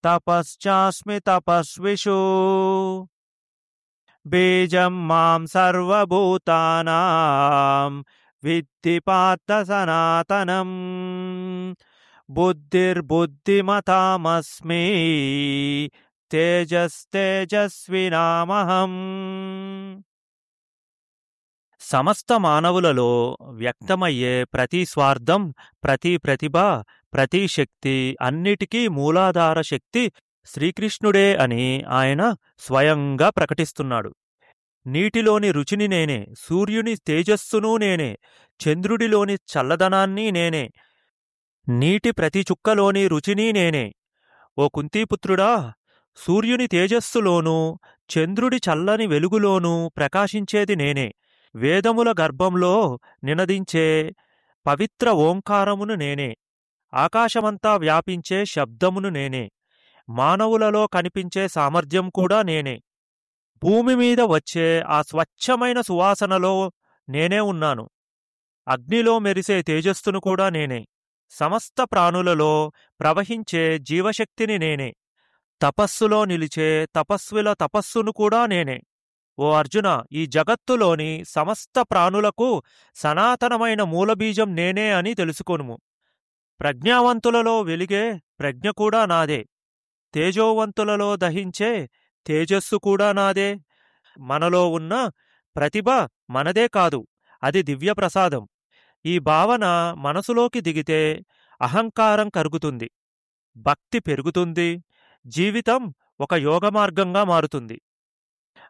తపశ్చాస్మి తపస్విషు బీజం మాం సర్వభూతానాం విద్ధి పార్థ సనాతనం బుద్ధిర్బుద్ధిమతామస్మి తేజస్తేజస్వినామహం సమస్త మానవులలో వ్యక్తమయ్యే ప్రతి స్వార్థం ప్రతి ప్రతిభ ప్రతి శక్తి అన్నిటికీ మూలాధార శక్తి శ్రీకృష్ణుడే అని ఆయన స్వయంగా ప్రకటిస్తున్నాడు నీటిలోని రుచిని నేనే సూర్యుని తేజస్సును నేనే చంద్రుడిలోని చల్లదనాన్ని నేనే నీటి ప్రతి చుక్కలోని రుచిని నేనే ఓ కుంతీపుత్రుడా సూర్యుని తేజస్సులోనూ చంద్రుడి చల్లని వెలుగులోనూ ప్రకాశించేది నేనే వేదముల గర్భంలో నినదించే పవిత్ర ఓంకారమును నేనే ఆకాశమంతా వ్యాపించే శబ్దమును నేనే మానవులలో కనిపించే సామర్థ్యం కూడా నేనే భూమి మీద వచ్చే ఆ స్వచ్ఛమైన సువాసనలో నేనే ఉన్నాను అగ్నిలో మెరిసే తేజస్సును కూడా నేనే సమస్త ప్రాణులలో ప్రవహించే జీవశక్తిని నేనే తపస్సులో నిలిచే తపస్విల తపస్సును కూడా నేనే ఓ అర్జున ఈ జగత్తులోని సమస్త ప్రాణులకు సనాతనమైన మూలబీజం నేనే అని తెలుసుకొనుము ప్రజ్ఞావంతులలో వెలిగే ప్రజ్ఞ కూడా నాదే తేజోవంతులలో దహించే తేజస్సు కూడా నాదే మనలో ఉన్న ప్రతిభ మనదే కాదు అది దివ్యప్రసాదం ఈ భావన మనసులోకి దిగితే అహంకారం కరుగుతుంది భక్తి పెరుగుతుంది జీవితం ఒక యోగమార్గంగా మారుతుంది